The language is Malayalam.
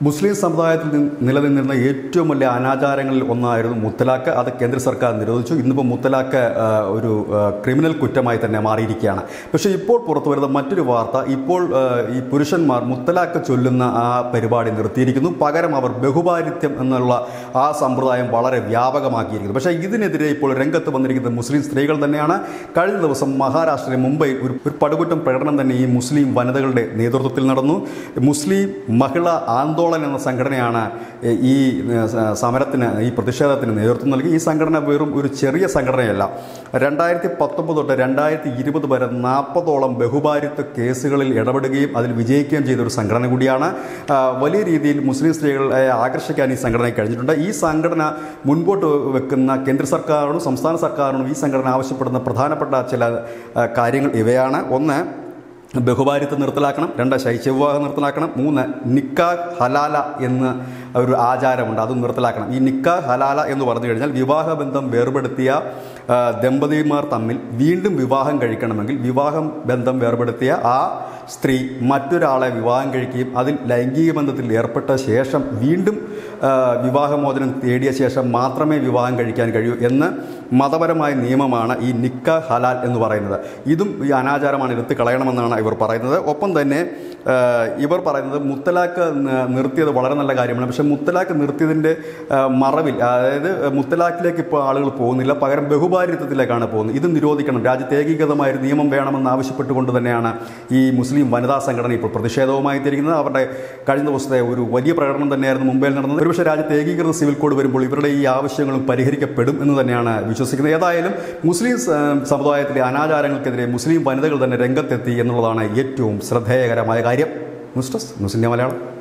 മുസ്ലിം സമുദായത്തിൽ നിന്ന് നിലനിന്നിരുന്ന ഏറ്റവും വലിയ അനാചാരങ്ങളിൽ ഒന്നായിരുന്നു മുത്തലാഖ് അത് കേന്ദ്ര സർക്കാർ നിരോധിച്ചു ഇന്നിപ്പോൾ മുത്തലാഖ് ആ, ഒരു ആ, ക്രിമിനൽ കുറ്റമായി തന്നെ മാറിയിരിക്കുകയാണ് പക്ഷേ ഇപ്പോൾ പുറത്തു വരുന്ന മറ്റൊരു വാർത്ത ഇപ്പോൾ ആ, ഈ പുരുഷന്മാർ മുത്തലാഖ് ചൊല്ലുന്ന ആ പരിപാടി നിർത്തിയിരിക്കുന്നു പകരം അവർ ബഹുഭാരിത്യം എന്നുള്ള ആ സമ്പ്രദായം വളരെ വ്യാപകമാക്കിയിരിക്കുന്നു പക്ഷേ ഇതിനെതിരെ ഇപ്പോൾ രംഗത്ത് വന്നിരിക്കുന്നത് മുസ്ലിം സ്ത്രീകൾ തന്നെയാണ് കഴിഞ്ഞ ദിവസം മഹാരാഷ്ട്രയിലെ മുംബൈ ഒരു ഒരു പടുകുറ്റം പ്രകടനം തന്നെ ഈ മുസ്ലിം വനിതകളുടെ നേതൃത്വത്തിൽ നടന്നു മുസ്ലിം മഹിളാ ആന്തോളൻ എന്ന സംഘടനയാണ് എ, ഈ എ, സ- സമരത്തിന് ഈ പ്രതിഷേധത്തിന് നേതൃത്വം നൽകി ഈ സംഘടന വെറും ഒരു ചെറിയ സംഘടനയല്ല രണ്ടായിരത്തി പത്തൊമ്പത് തൊട്ട് രണ്ടായിരത്തി ഇരുപത് വരെ നാൽപ്പതോളം ബഹുഭാരിത്വ കേസുകളിൽ ഇടപെടുകയും അതിൽ വിജയിക്കുകയും ചെയ്ത ഒരു സംഘടന കൂടിയാണ് ആ, വലിയ രീതിയിൽ മുസ്ലിം സ്ത്രീകളെ ആകർഷിക്കാൻ ഈ സംഘടനയ്ക്ക് കഴിഞ്ഞിട്ടുണ്ട് ഈ സംഘടന മുൻപോട്ട് വെക്കുന്ന കേന്ദ്ര സർക്കാരിനും സംസ്ഥാന സർക്കാരിനും ഈ സംഘടന ആവശ്യപ്പെടുന്ന പ്രധാനപ്പെട്ട ചില ആ, കാര്യങ്ങൾ ഇവയാണ് ഒന്ന് ബഹുഭാരിത്വം നിർത്തലാക്കണം രണ്ട് ശൈശവിവാഹം നിർത്തലാക്കണം മൂന്ന് നിക്കാഹ് ഹലാല എന്ന ഒരു ആചാരമുണ്ട് അതും നിർത്തലാക്കണം ഈ നിക്കാഹ് ഹലാല എന്ന് പറഞ്ഞു കഴിഞ്ഞാൽ വിവാഹബന്ധം വേർപെടുത്തിയ ആ, ദമ്പതിമാർ തമ്മിൽ വീണ്ടും വിവാഹം കഴിക്കണമെങ്കിൽ വിവാഹം ബന്ധം വേർപെടുത്തിയ ആ സ്ത്രീ മറ്റൊരാളെ വിവാഹം കഴിക്കുകയും അതിൽ ലൈംഗിക ബന്ധത്തിൽ ഏർപ്പെട്ട ശേഷം വീണ്ടും ആ, വിവാഹമോചനം തേടിയ ശേഷം മാത്രമേ വിവാഹം കഴിക്കാൻ കഴിയൂ എന്ന് മതപരമായ നിയമമാണ് ഈ നിക്ക ഹലാൽ എന്ന് പറയുന്നത് ഇതും ഈ അനാചാരമാണ് എടുത്ത് കളയണമെന്നാണ് ഇവർ പറയുന്നത് ഒപ്പം തന്നെ ആ, ഇവർ പറയുന്നത് മുത്തലാഖ് ന- നിർത്തിയത് വളരെ നല്ല കാര്യമാണ് പക്ഷേ മുത്തലാഖ് നിർത്തിയതിൻ്റെ ആ, മറവിൽ അതായത് മുത്തലാഖിലേക്ക് ഇപ്പോൾ ആളുകൾ പോകുന്നില്ല പകരം ബഹുഭാരിത്വത്തിലേക്കാണ് പോകുന്നത് ഇത് നിരോധിക്കണം രാജ്യത്ത് ഏകീകൃതമായ ഒരു നിയമം വേണമെന്ന് ആവശ്യപ്പെട്ടുകൊണ്ട് തന്നെയാണ് ഈ മുസ്ലിം വനിതാ സംഘടന ഇപ്പോൾ പ്രതിഷേധവുമായി തിരിക്കുന്നത് അവരുടെ കഴിഞ്ഞ ദിവസത്തെ ഒരു വലിയ പ്രകടനം തന്നെയായിരുന്നു മുംബൈയിൽ നടന്നത് ഒരുപക്ഷെ രാജ്യത്ത് ഏകീകൃത സിവിൽ കോഡ് വരുമ്പോൾ ഇവരുടെ ഈ ആവശ്യങ്ങളും പരിഹരിക്കപ്പെടും എന്ന് തന്നെയാണ് വിശ്വസിക്കുന്നത് ഏതായാലും മുസ്ലിം സ- സമുദായത്തിലെ അനാചാരങ്ങൾക്കെതിരെ മുസ്ലിം വനിതകൾ തന്നെ രംഗത്തെത്തി എന്നുള്ളതാണ് ഏറ്റവും ശ്രദ്ധേയകരമായ കാര്യം news desk news India Malayalam